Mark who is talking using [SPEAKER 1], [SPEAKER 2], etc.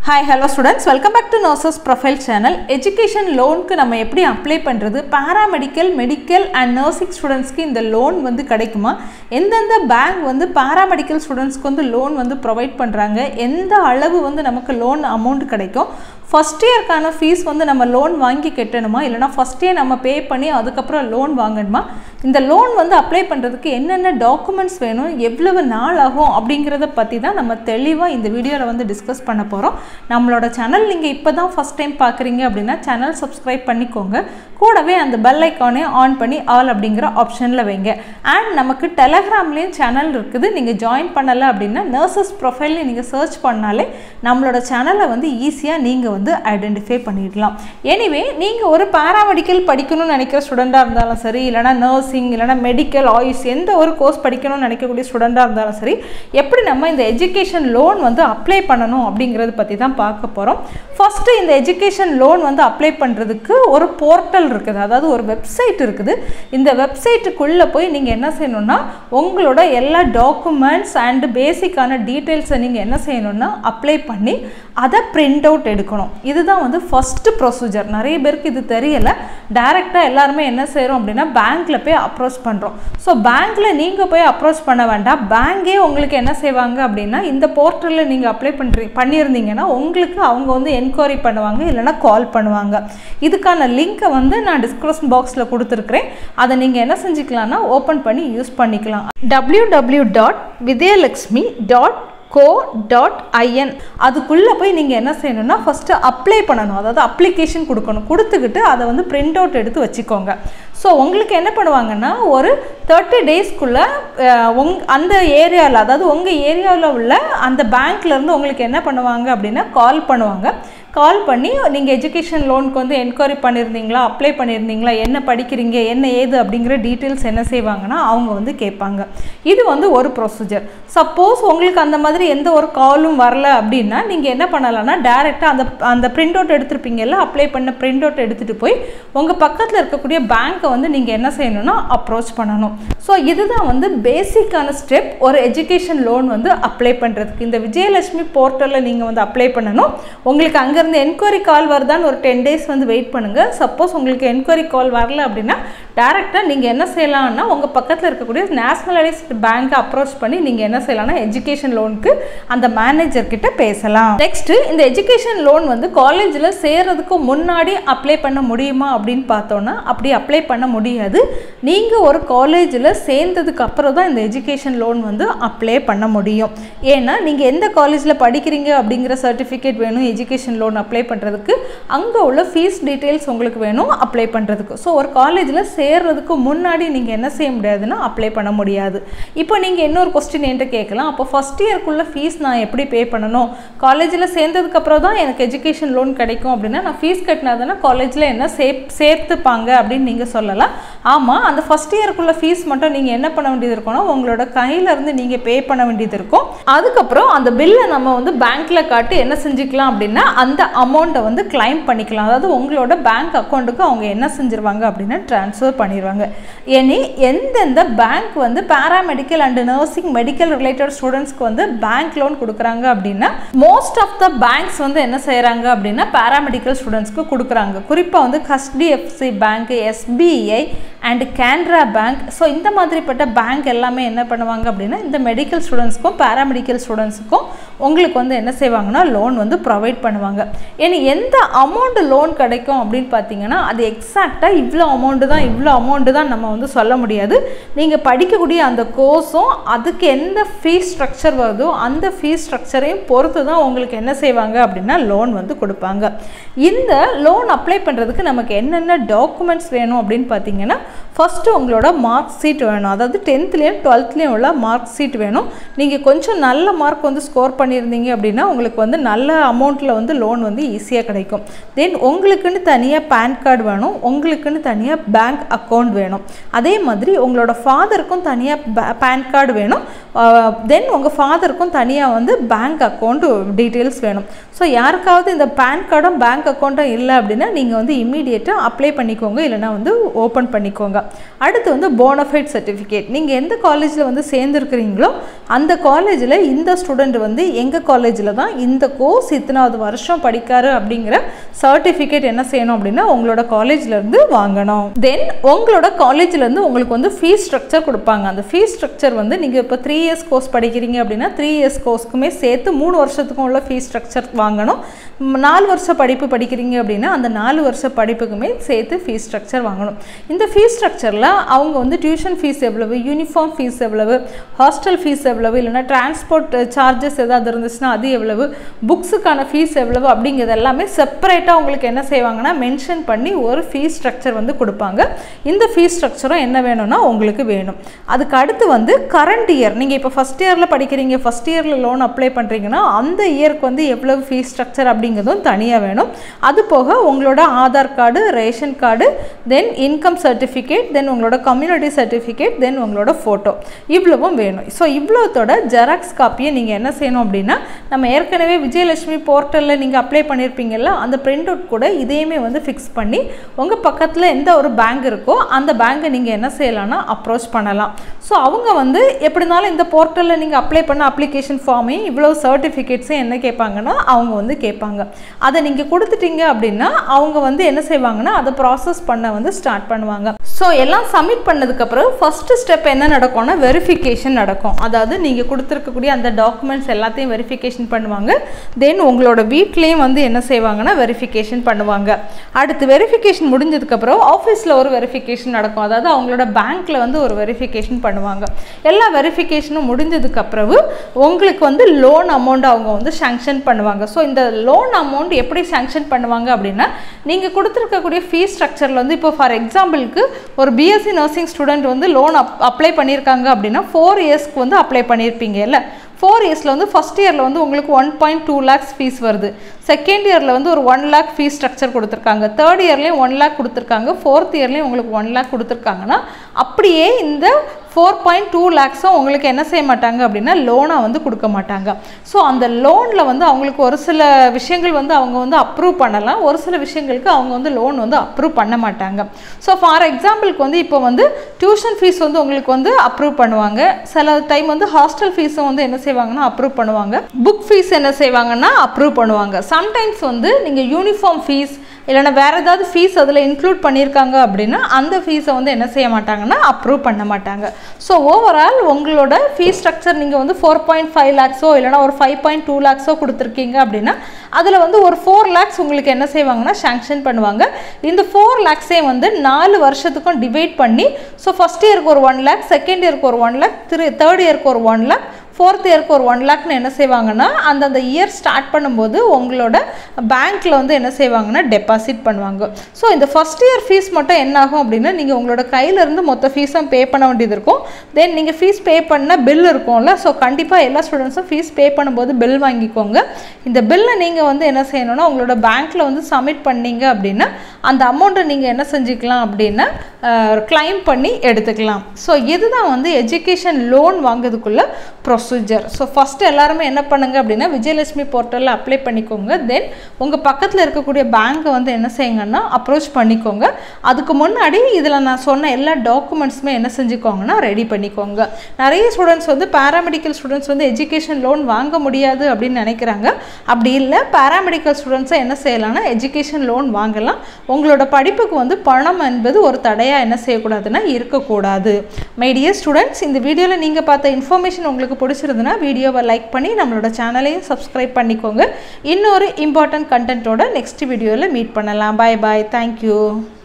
[SPEAKER 1] hi hello students welcome back to nurses profile channel education லோனுக்கு நம்ம எப்படி apply பண்ணுறது பாராமெடிக்கல் மெடிக்கல் அண்ட் நர்சிங் ஸ்டூடெண்ட்ஸ்க்கு இந்த லோன் வந்து கிடைக்குமா எந்தெந்த பேங்க் வந்து பாராமெடிக்கல் ஸ்டூடெண்ட்ஸ்க்கு வந்து லோன் வந்து ப்ரொவைட் பண்ணுறாங்க எந்த அளவு வந்து நமக்கு லோன் அமௌண்ட் கிடைக்கும் ஃபஸ்ட் இயர்க்கான ஃபீஸ் வந்து நம்ம லோன் வாங்கி கட்டணுமா இல்லைனா ஃபஸ்ட் இயர் நம்ம பே பண்ணி அதுக்கப்புறம் லோன் வாங்கணுமா இந்த லோன் வந்து அப்ளை பண்ணுறதுக்கு என்னென்ன டாக்குமெண்ட்ஸ் வேணும் எவ்வளவு நாள் ஆகும் அப்படிங்கிறத பற்றி தான் நம்ம தெளிவாக இந்த வீடியோவில் வந்து டிஸ்கஸ் பண்ண போகிறோம் நம்மளோட சேனல் நீங்கள் இப்போ தான் ஃபஸ்ட் டைம் பார்க்குறீங்க அப்படின்னா சேனல் சப்ஸ்கிரைப் பண்ணிக்கோங்க கூடவே அந்த பெல் ஐக்கானே ஆன் பண்ணி ஆல் அப்படிங்கிற ஆப்ஷனில் வைங்க அண்ட் நமக்கு டெலகிராம்லேயும் சேனல் இருக்குது நீங்கள் ஜாயின் பண்ணலை அப்படின்னா நர்சஸ் ப்ரொஃபைல்னு நீங்கள் சர்ச் பண்ணாலே நம்மளோட சேனலை வந்து ஈஸியாக நீங்கள் வந்து ஐடென்டிஃபை பண்ணிடலாம் எனிவே நீங்கள் ஒரு பாராமெடிக்கல் படிக்கணும்னு நினைக்கிற ஸ்டூடெண்ட்டாக இருந்தாலும் சரி இல்லைனா நர்சிங் இல்லைனா மெடிக்கல் ஆயுஷ் எந்த ஒரு கோர்ஸ் படிக்கணும்னு நினைக்கக்கூடிய ஸ்டூடெண்ட்டாக இருந்தாலும் சரி எப்படி நம்ம இந்த எஜுகேஷன் லோன் வந்து அப்ளை பண்ணணும் அப்படிங்கிறத பற்றி தான் பார்க்க போகிறோம் ஃபஸ்ட்டு இந்த எஜுகேஷன் லோன் வந்து அப்ளை பண்ணுறதுக்கு ஒரு போர்ட்டல் இருக்குது அதாவது ஒரு வெப்சைட் இருக்குது இந்த வெப்சைட்டுக்குள்ளே போய் நீங்கள் என்ன செய்யணும்னா உங்களோட எல்லா டாக்குமெண்ட்ஸ் அண்டு பேசிக்கான டீட்டெயில்ஸை நீங்கள் என்ன செய்யணும்னா அப்ளை பண்ணி அதை பிரிண்ட் அவுட் எடுக்கணும் இதுதான் வந்து ஃபஸ்ட்டு ப்ரொசீஜர் நிறைய பேருக்கு இது தெரியலை டைரெக்டாக எல்லாருமே என்ன செய்கிறோம் அப்படின்னா பேங்க்கில் போய் அப்ரோச் பண்ணுறோம் ஸோ பேங்க்கில் நீங்கள் போய் அப்ரோச் பண்ண வேண்டாம் பேங்கே உங்களுக்கு என்ன செய்வாங்க அப்படின்னா இந்த போர்ட்டலில் நீங்கள் அப்ளை பண்ணுறீ பண்ணியிருந்தீங்கன்னா உங்களுக்கு அவங்க வந்து என்கொயரி பண்ணுவாங்க இல்லைனா கால் பண்ணுவாங்க இதுக்கான லிங்க்கை வந்து நான் டிஸ்கிரிப்ஷன் பாக்ஸில் கொடுத்துருக்குறேன் அதை நீங்கள் என்ன செஞ்சுக்கலாம்னா ஓப்பன் பண்ணி யூஸ் பண்ணிக்கலாம் W W dot Vijayalakshmi dot co dot IN அதுக்குள்ளே போய் நீங்கள் என்ன செய்யணும்னா ஃபஸ்ட்டு அப்ளை பண்ணணும் அதாவது அப்ளிகேஷன் கொடுக்கணும் கொடுத்துக்கிட்டு அதை வந்து பிரிண்ட் அவுட் எடுத்து வச்சுக்கோங்க ஸோ உங்களுக்கு என்ன பண்ணுவாங்கன்னா ஒரு தேர்ட்டி டேஸ்க்குள்ளே உங் அந்த ஏரியாவில் அதாவது உங்கள் ஏரியாவில் உள்ள அந்த பேங்க்லேருந்து உங்களுக்கு என்ன பண்ணுவாங்க அப்படின்னா கால் பண்ணுவாங்க கால் பண்ணி நீங்கள் எஜுகேஷன் லோனுக்கு வந்து என்கொயரி பண்ணியிருந்தீங்களா அப்ளை பண்ணியிருந்தீங்களா என்ன படிக்கிறீங்க என்ன ஏது அப்படிங்கிற டீட்டெயில்ஸ் என்ன செய்வாங்கன்னா அவங்க வந்து கேட்பாங்க இது வந்து ஒரு ப்ரொசீஜர் சப்போஸ் உங்களுக்கு அந்த மாதிரி எந்த ஒரு காலும் வரல அப்படின்னா நீங்கள் என்ன பண்ணலாம்னா டேரெக்டாக அந்த அந்த பிரிண்ட் அவுட் எடுத்திருப்பீங்கல்ல அப்ளை பண்ண பிரிண்ட் அவுட் எடுத்துகிட்டு போய் உங்கள் பக்கத்தில் இருக்கக்கூடிய பேங்க்கை வந்து நீங்கள் என்ன செய்யணும்னா அப்ரோச் பண்ணணும் ஸோ இதுதான் வந்து பேசிக்கான ஸ்டெப் ஒரு எஜுகேஷன் லோன் வந்து அப்ளை பண்ணுறதுக்கு இந்த விஜயலட்சுமி போர்ட்டலில் நீங்கள் வந்து அப்ளை பண்ணணும் உங்களுக்கு அங்கே இருந்து என்கொயரி கால் வருதான்னு ஒரு டென் டேஸ் வந்து வெயிட் பண்ணுங்கள் சப்போஸ் உங்களுக்கு என்கொயரி கால் வரல அப்படின்னா டேரெக்டாக நீங்கள் என்ன செய்யலாம்னா உங்கள் பக்கத்தில் இருக்கக்கூடிய நேஷனலைஸ்டு பேங்க்கை அப்ரோச் பண்ணி நீங்கள் என்ன செய்யலாம்னா எஜுகேஷன் லோனுக்கு அந்த மேனேஜர் கிட்ட பேசலாம் நெக்ஸ்ட்டு இந்த எஜுகேஷன் லோன் வந்து காலேஜில் சேர்றதுக்கு முன்னாடி அப்ளை பண்ண முடியுமா அப்படின்னு பார்த்தோன்னா அப்படி அப்ளை பண்ண முடியாது நீங்கள் ஒரு காலேஜில் சேர்ந்ததுக்கு அப்புறம் தான் இந்த எஜுகேஷன் லோன் வந்து அப்ளை பண்ண முடியும் ஏன்னா நீங்கள் எந்த காலேஜில் படிக்கிறீங்க அப்படிங்கிற சர்டிஃபிகேட் வேணும் எஜுகேஷன் லோன் அப்ளை பண்ணுறதுக்கு அங்கே உள்ள ஃபீஸ் டீட்டெயில்ஸ் உங்களுக்கு வேணும் அப்ளை பண்ணுறதுக்கு ஸோ ஒரு காலேஜில் சேர்றதுக்கு முன்னாடி நீங்கள் என்ன செய்ய முடியாதுன்னா அப்ளை பண்ண முடியாது இப்போ நீங்கள் இன்னொரு கொஸ்டின் என்கிட்ட கேட்கலாம் அப்போ ஃபஸ்ட் இயர்க்குள்ள ஃபீஸ் நான் எப்படி பே பண்ணணும் காலேஜில் சேர்ந்ததுக்கப்புறம் தான் எனக்கு எஜுகேஷன் லோன் கிடைக்கும் அப்படின்னா நான் ஃபீஸ் கட்டினா தானே காலேஜில் என்ன சே சேர்த்துப்பாங்க அப்படின்னு நீங்கள் சொல்லலாம் ஆமாம் அந்த ஃபஸ்ட் இயர்க்குள்ள ஃபீஸ் மட்டும் நீங்கள் என்ன பண்ண வேண்டியது இருக்கும்னா உங்களோட கையிலேருந்து நீங்கள் பே பண்ண வேண்டியது இருக்கும் அதுக்கப்புறம் அந்த பில்லை நம்ம வந்து பேங்க்கில் காட்டி என்ன செஞ்சுக்கலாம் அப்படின்னா அந்த அமௌண்ட்டை வந்து கிளைம் பண்ணிக்கலாம் அதாவது உங்களோட பேங்க் அக்கௌண்ட்டுக்கு அவங்க என்ன செஞ்சுருவாங்க அப்படின்னா ட்ரான்ஸ்ஃபர் பண்ணிடுவாங்க இனி எந்தெந்த பேங்க் வந்து paramedical and nursing medical related ஸ்டூடெண்ட்ஸ்க்கு வந்து பேங்க் லோன் கொடுக்குறாங்க அப்படின்னா மோஸ்ட் ஆஃப் த பேங்க்ஸ் வந்து என்ன செய்கிறாங்க அப்படின்னா பேராமெடிக்கல் ஸ்டூடெண்ட்ஸ்க்கு கொடுக்குறாங்க குறிப்பாக வந்து HDFC bank SBI and Canara bank so இந்த மாதிரிப்பட்ட பேங்க் எல்லாமே என்ன பண்ணுவாங்க அப்படின்னா இந்த மெடிக்கல் ஸ்டூடெண்ட்ஸ்க்கும் பேராமெடிக்கல் ஸ்டூடெண்ட்ஸுக்கும் உங்களுக்கு வந்து என்ன செய்வாங்கன்னா லோன் வந்து ப்ரொவைட் பண்ணுவாங்க ஏன்னா எந்த அமௌண்ட் லோன் கிடைக்கும் அப்படின்னு பார்த்தீங்கன்னா அது எக்ஸாக்டாக இவ்வளோ அமௌண்ட்டு தான் இவ்வளோ அமௌண்ட்டு தான் நம்ம வந்து சொல்ல முடியாது நீங்கள் படிக்கக்கூடிய அந்த கோர்ஸும் அதுக்கு எந்த ஃபீஸ் ஸ்ட்ரக்சர் வருதோ அந்த ஃபீஸ் ஸ்ட்ரக்சரையும் பொறுத்து தான் உங்களுக்கு என்ன செய்வாங்க அப்படின்னா லோன் வந்து கொடுப்பாங்க இந்த லோன் அப்ளை பண்ணுறதுக்கு நமக்கு என்னென்ன டாக்குமெண்ட்ஸ் வேணும் அப்படின்னு பார்த்தீங்கன்னா ஃபஸ்ட்டு உங்களோட மார்க் ஷீட் வேணும் அதாவது டென்த்லேயும் டுவெல்த்லேயும் உள்ள மார்க் ஷீட் வேணும் நீங்கள் கொஞ்சம் நல்ல மார்க் வந்து ஸ்கோர் பண்ணியிருந்தீங்க அப்படின்னா உங்களுக்கு வந்து நல்ல அமௌண்ட்டில் வந்து லோன் வந்து ஈஸியாக கிடைக்கும் தென் உங்களுக்குன்னு தனியாக பேன் கார்டு வேணும் உங்களுக்குன்னு தனியாக பேங்க் அக்கௌண்ட் வேணும் அதே மாதிரி உங்களோட ஃபாதருக்கும் தனியாக பேன் கார்டு வேணும் தென் உங்கள் ஃபாதருக்கும் தனியாக வந்து பேங்க் அக்கௌண்ட் டீட்டெயில்ஸ் வேணும் ஸோ யாருக்காவது இந்த பேன் கார்டும் பேங்க் அக்கௌண்ட்டும் இல்லை அப்படின்னா நீங்கள் வந்து இம்மீடியட்டாக அப்ளை பண்ணிக்கோங்க இல்லைனா வந்து ஓப்பன் பண்ணிக்கோங்க பண்ணிக்கோங்க அடுத்து வந்து போனஃபைட் சர்டிஃபிகேட் நீங்கள் எந்த காலேஜில் வந்து சேர்ந்துருக்கிறீங்களோ அந்த காலேஜில் இந்த ஸ்டூடெண்ட் வந்து எங்கள் காலேஜில் தான் இந்த கோர்ஸ் இத்தனாவது வருஷம் படிக்காரு அப்படிங்கிற சர்டிஃபிகேட் என்ன செய்யணும் அப்படின்னா உங்களோட காலேஜ்லேருந்து வாங்கணும் தென் உங்களோட காலேஜ்லேருந்து உங்களுக்கு வந்து ஃபீஸ் ஸ்ட்ரக்சர் கொடுப்பாங்க அந்த ஃபீஸ் ஸ்ட்ரக்சர் வந்து நீங்கள் இப்போ த்ரீ இயர்ஸ் கோர்ஸ் படிக்கிறீங்க அப்படின்னா த்ரீ இயர்ஸ் கோர்ஸ்க்குமே சேர்த்து மூணு வருஷத்துக்கும் உள்ள ஃபீஸ் ஸ்ட்ரக்சர் வாங்கணும் ம், நாலு வருஷ படிப்பு படிக்கிறீங்க அப்படின்னா அந்த நாலு வருஷ படிப்புக்குமே சேர்த்து ஃபீஸ் ஸ்ட்ரக்சர் வாங்கணும் இந்த ஃபீஸ் ஸ்ட்ரக்சரில் அவங்க வந்து டியூஷன் ஃபீஸ் எவ்வளவு யூனிஃபார்ம் ஃபீஸ் எவ்வளவு ஹாஸ்டல் ஃபீஸ் எவ்வளவு இல்லைன்னா டிரான்ஸ்போர்ட் சார்ஜஸ் ஏதாவது இருந்துச்சுன்னா அது எவ்வளவு புக்ஸுக்கான ஃபீஸ் எவ்வளவு அப்படிங்கிறது எல்லாமே செப்பரேட்டாக உங்களுக்கு என்ன செய்வாங்கன்னா மென்ஷன் பண்ணி ஒரு ஃபீஸ் ஸ்ட்ரக்சர் வந்து கொடுப்பாங்க இந்த ஃபீஸ் ஸ்ட்ரக்சரும் என்ன வேணும்னா உங்களுக்கு வேணும் அதுக்கு அடுத்து வந்து கரண்ட் இயர் நீங்கள் இப்போ ஃபஸ்ட் இயரில் படிக்கிறீங்க ஃபஸ்ட் இயரில் லோன் அப்ளை பண்ணுறீங்கன்னா அந்த இயருக்கு வந்து எவ்வளவு ஃபீஸ் ஸ்ட்ரக்சர் அப்படிங்கிறதும் தனியாக வேணும் அது போக உங்களோட Aadhaar card ration card then income certificate then உங்களோட கம்யூனிட்டி சர்டிஃபிகேட் தென் உங்களோட ஃபோட்டோ இவ்வளவும் வேணும் ஸோ இவ்வளோத்தோட ஜெராக்ஸ் காப்பியை நீங்கள் என்ன செய்யணும் அப்படின்னா நம்ம ஏற்கனவே விஜயலட்சுமி போர்ட்டலில் நீங்கள் அப்ளை பண்ணியிருப்பீங்கல்ல அந்த பிரிண்ட் அவுட் கூட இதையுமே வந்து ஃபிக்ஸ் பண்ணி உங்கள் பக்கத்தில் எந்த ஒரு பேங்க் இருக்கோ அந்த பேங்கை நீங்கள் என்ன செய்யலாம்னா அப்ரோச் பண்ணலாம் ஸோ அவங்க வந்து எப்படி இருந்தாலும் இந்த போர்ட்டலில் நீங்கள் அப்ளை பண்ண அப்ளிகேஷன் ஃபார்மையும் இவ்வளோ சர்டிஃபிகேட்ஸும் என்ன கேட்பாங்கன்னா அவங்க வந்து கேட்பாங்க அதை நீங்கள் கொடுத்துட்டீங்க அப்படின்னா அவங்க வந்து என்ன செய்வாங்கன்னா அதை ப்ராசஸ் பண்ண வந்து ஸ்டார்ட் பண்ணுவாங்க ஸோ எல்லாம் சப்மிட் பண்ணதுக்கப்புறம் ஃபஸ்ட்டு ஸ்டெப் என்ன நடக்கும்னா வெரிஃபிகேஷன் நடக்கும் அதாவது நீங்கள் கொடுத்துருக்கக்கூடிய அந்த டாக்குமெண்ட்ஸ் எல்லாத்தையும் வெரிஃபிகேஷன் பண்ணுவாங்க தென் உங்களோட வீட்லேயும் வந்து என்ன செய்வாங்கன்னா வெரிஃபிகேஷன் பண்ணுவாங்க அடுத்து வெரிஃபிகேஷன் முடிஞ்சதுக்கப்புறம் ஆஃபீஸில் ஒரு வெரிஃபிகேஷன் நடக்கும் அதாவது அவங்களோட பேங்க்கில் வந்து ஒரு வெரிஃபிகேஷன் பண்ணுவாங்க எல்லா வெரிஃபிகேஷனும் முடிஞ்சதுக்கப்புறம் உங்களுக்கு வந்து லோன் அமௌண்ட் அவங்க வந்து சாங்ஷன் பண்ணுவாங்க ஸோ இந்த லோன் அமௌண்ட் எப்படி சாங்ஷன் பண்ணுவாங்க அப்படின்னா நீங்கள் கொடுத்துருக்கக்கூடிய ஃபீஸ் ஸ்ட்ரக்சரில் வந்து இப்போ ஃபார் எக்ஸாம்பிளுக்கு ஒரு பிஎஸ்சி நர்சிங் ஸ்டூடெண்ட் வந்து லோன் அப் அப்ளை பண்ணியிருக்காங்க அப்படின்னா ஃபோர் இயர்ஸ்க்கு வந்து அப்ளை பண்ணியிருப்பீங்க இல்லை ஃபோர் இயர்ஸில் வந்து ஃபஸ்ட் இயரில் வந்து உங்களுக்கு one point two lakhs fees வருது செகண்ட் இயரில் வந்து ஒரு ஒன் லேக் ஃபீஸ் ஸ்ட்ரக்சர் கொடுத்துருக்காங்க தேர்ட் இயர்லேயும் ஒன் லேக் கொடுத்துருக்காங்க ஃபோர்த் இயர்லேயும் உங்களுக்கு ஒன் லேக் கொடுத்துருக்காங்கன்னா அப்படியே இந்த ஃபோர் பாயிண்ட் டூ லேக்ஸும் உங்களுக்கு என்ன செய்ய மாட்டாங்க அப்படின்னா லோனாக வந்து கொடுக்க மாட்டாங்க ஸோ அந்த லோனில் வந்து அவங்களுக்கு ஒரு சில விஷயங்கள் வந்து அவங்க வந்து அப்ரூவ் பண்ணலாம் ஒரு சில விஷயங்களுக்கு அவங்க வந்து லோன் வந்து அப்ரூவ் பண்ண மாட்டாங்க ஸோ ஃபார் எக்ஸாம்பிளுக்கு வந்து இப்போ வந்து டியூஷன் ஃபீஸ் வந்து உங்களுக்கு வந்து அப்ரூவ் பண்ணுவாங்க சில டைம் வந்து ஹாஸ்டல் ஃபீஸும் வந்து என்ன செய்வாங்கன்னா அப்ரூவ் பண்ணுவாங்க புக் ஃபீஸ் என்ன செய்வாங்கன்னா அப்ரூவ் பண்ணுவாங்க சம்டைம்ஸ் வந்து நீங்கள் யூனிஃபார்ம் ஃபீஸ் இல்லைன்னா வேறு ஏதாவது ஃபீஸ் அதில் இன்க்ளூட் பண்ணியிருக்காங்க அப்படின்னா அந்த ஃபீஸை வந்து என்ன செய்ய மாட்டாங்கன்னா அப்ரூவ் பண்ண மாட்டாங்க ஸோ ஓவரால் உங்களோட ஃபீஸ் ஸ்ட்ரக்சர் நீங்கள் வந்து ஃபோர் பாயிண்ட் ஃபைவ் லேக்ஸோ இல்லைனா ஒரு ஃபைவ் பாயிண்ட் டூ லேக்ஸோ கொடுத்துருக்கீங்க அப்படின்னா அதில் வந்து ஒரு ஃபோர் லேக்ஸ் உங்களுக்கு என்ன செய்வாங்கன்னா சாங்ஷன் பண்ணுவாங்க இந்த ஃபோர் லேக்ஸே வந்து நாலு வருஷத்துக்கும் டிவைட் பண்ணி ஸோ ஃபஸ்ட் இயருக்கு ஒரு ஒன் லேக் செகண்ட் இயருக்கு ஒரு ஒன் லேக் திரு தேர்ட் இயருக்கு ஒரு ஒன் லேக் ஃபோர்த் இயருக்கு ஒரு ஒன் லேக்னு என்ன செய்வாங்கன்னா அந்தந்த இயர் ஸ்டார்ட் பண்ணும்போது உங்களோட பேங்க்கில் வந்து என்ன செய்வாங்கன்னா டெபாசிட் பண்ணுவாங்க ஸோ இந்த ஃபஸ்ட் இயர் ஃபீஸ் மட்டும் என்ன ஆகும் அப்படின்னா நீங்கள் உங்களோட கையிலேருந்து மொத்த ஃபீஸும் பே பண்ண வேண்டியது இருக்கும் தென் நீங்கள் ஃபீஸ் பே பண்ண பில் இருக்கும்ல ஸோ கண்டிப்பாக எல்லா ஸ்டூடெண்ட்ஸும் ஃபீஸ் பே பண்ணும்போது பில் வாங்கிக்கோங்க இந்த பில்லை நீங்கள் வந்து என்ன செய்யணும்னா உங்களோட பேங்க்கில் வந்து சப்மிட் பண்ணீங்க அப்படின்னா அந்த அமௌண்ட்டை நீங்கள் என்ன செஞ்சுக்கலாம் அப்படின்னா கிளைம் பண்ணி எடுத்துக்கலாம் ஸோ இதுதான் வந்து எஜுகேஷன் லோன் வாங்குறதுக்குள்ள ப்ரொசீஜர் ஸோ ஃபஸ்ட்டு எல்லாருமே என்ன பண்ணுங்க அப்படின்னா விஜயலட்சுமி போர்ட்டலில் அப்ளை பண்ணிக்கோங்க தென் உங்கள் பக்கத்தில் இருக்கக்கூடிய பேங்க்கை வந்து என்ன செய்யுங்கன்னா அப்ரோச் பண்ணிக்கோங்க அதுக்கு முன்னாடி இதில் நான் சொன்ன எல்லா டாக்குமெண்ட்ஸுமே என்ன செஞ்சுக்கோங்கன்னா ரெடி பண்ணிக்கோங்க நிறைய ஸ்டூடெண்ட்ஸ் வந்து பேராமெடிக்கல் ஸ்டூடெண்ட்ஸ் வந்து எஜுகேஷன் லோன் வாங்க முடியாது அப்படின்னு நினைக்கிறாங்க அப்படி இல்லை பேராமெடிக்கல் ஸ்டூடெண்ட்ஸை என்ன செய்யலாம்னா எஜுகேஷன் லோன் வாங்கலாம் உங்களோட படிப்புக்கு வந்து பணம் என்பது ஒரு தடையாக என்ன செய்யக்கூடாதுன்னா இருக்கக்கூடாது மை டியர் ஸ்டூடெண்ட்ஸ் இந்த வீடியோவில் நீங்கள் பார்த்த இன்ஃபர்மேஷன் உங்களுக்கு பிடிச்சிருந்துன்னா வீடியோவை லைக் பண்ணி நம்மளோட சேனலையும் சப்ஸ்கிரைப் பண்ணிக்கோங்க இன்னொரு இம்பார்ட்டன்ட் கண்டென்ட்டோட நெக்ஸ்ட் வீடியோவில் மீட் பண்ணலாம் பாய் பாய் தேங்க்யூ